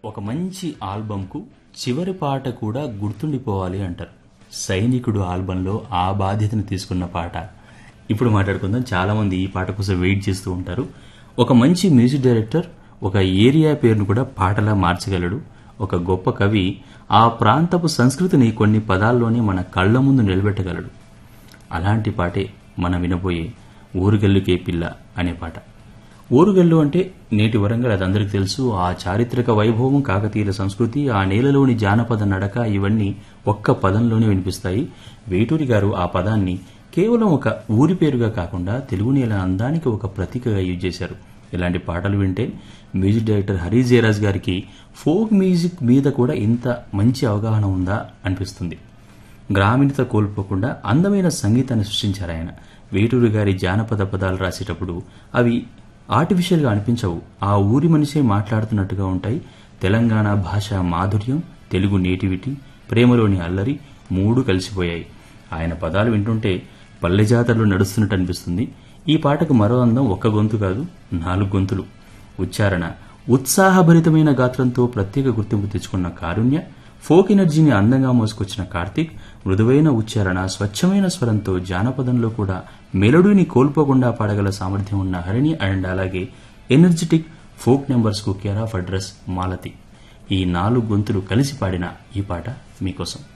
ఒక మంచి ఆల్బంకు చివరి పాట కూడా గుర్తుండిపోవాలి అంటారు సైనికుడు ఆల్బంలో ఆ బాధ్యతను తీసుకున్న పాట ఇప్పుడు మాట్లాడుకుందాం చాలా మంది ఈ పాట కోసం వెయిట్ చేస్తూ ఉంటారు ఒక మంచి మ్యూజిక్ డైరెక్టర్ ఒక ఏరియా పేరును కూడా పాటలా మార్చగలడు ఒక గొప్ప కవి ఆ ప్రాంతపు సంస్కృతిని కొన్ని పదాల్లోనే మన కళ్ళ ముందు నిలబెట్టగలడు అలాంటి పాటే మనం వినబోయే ఊరుగల్లుకే పిల్ల అనే పాట ఊరుగల్లు అంటే నేటి వరంగల్ అది అందరికీ తెలుసు ఆ చారిత్రక వైభవం కాకతీయుల సంస్కృతి ఆ నేలలోని జానపద నడక ఇవన్నీ ఒక్క పదంలోనే వినిపిస్తాయి వేటూరి గారు ఆ పదాన్ని కేవలం ఒక ఊరి పేరుగా కాకుండా తెలుగు నేల అందానికి ఒక ప్రతీకగా యూజ్ చేశారు ఇలాంటి పాటలు వింటే మ్యూజిక్ డైరెక్టర్ హరి జయరాజ్ గారికి ఫోక్ మ్యూజిక్ మీద కూడా ఇంత మంచి అవగాహన ఉందా అనిపిస్తుంది గ్రామీణత కోల్పోకుండా అందమైన సంగీతాన్ని సృష్టించారు ఆయన వేటూరి గారి జానపద పదాలు రాసేటప్పుడు అవి ఆర్టిఫిషియల్గా అనిపించవు ఆ ఊరి మనిషే మాట్లాడుతున్నట్టుగా ఉంటాయి తెలంగాణ భాష మాధుర్యం తెలుగు నేటివిటీ ప్రేమలోని అల్లరి మూడు కలిసిపోయాయి ఆయన పదాలు వింటుంటే పల్లె జాతరలో నడుస్తున్నట్టు అనిపిస్తుంది ఈ పాటకు మరో అందం ఒక్క గొంతు కాదు నాలుగు గొంతులు ఉచ్చారణ ఉత్సాహభరితమైన గాత్రంతో ప్రత్యేక గుర్తింపు తెచ్చుకున్న కారుణ్య ఫోక్ ఎనర్జీని అందంగా మోసుకొచ్చిన కార్తీక్ మృదువైన ఉచ్చారణ స్వచ్ఛమైన స్వరంతో జానపదంలో కూడా మెలడీని కోల్పోకుండా పాడగల సామర్థ్యం ఉన్న హరిణి అండ్ అలాగే ఎనర్జెటిక్ ఫోక్ నెంబర్స్ కు కేర్ ఆఫ్ అడ్రస్ మాలతి ఈ నాలుగు గొంతులు కలిసి పాడిన ఈ పాట మీకోసం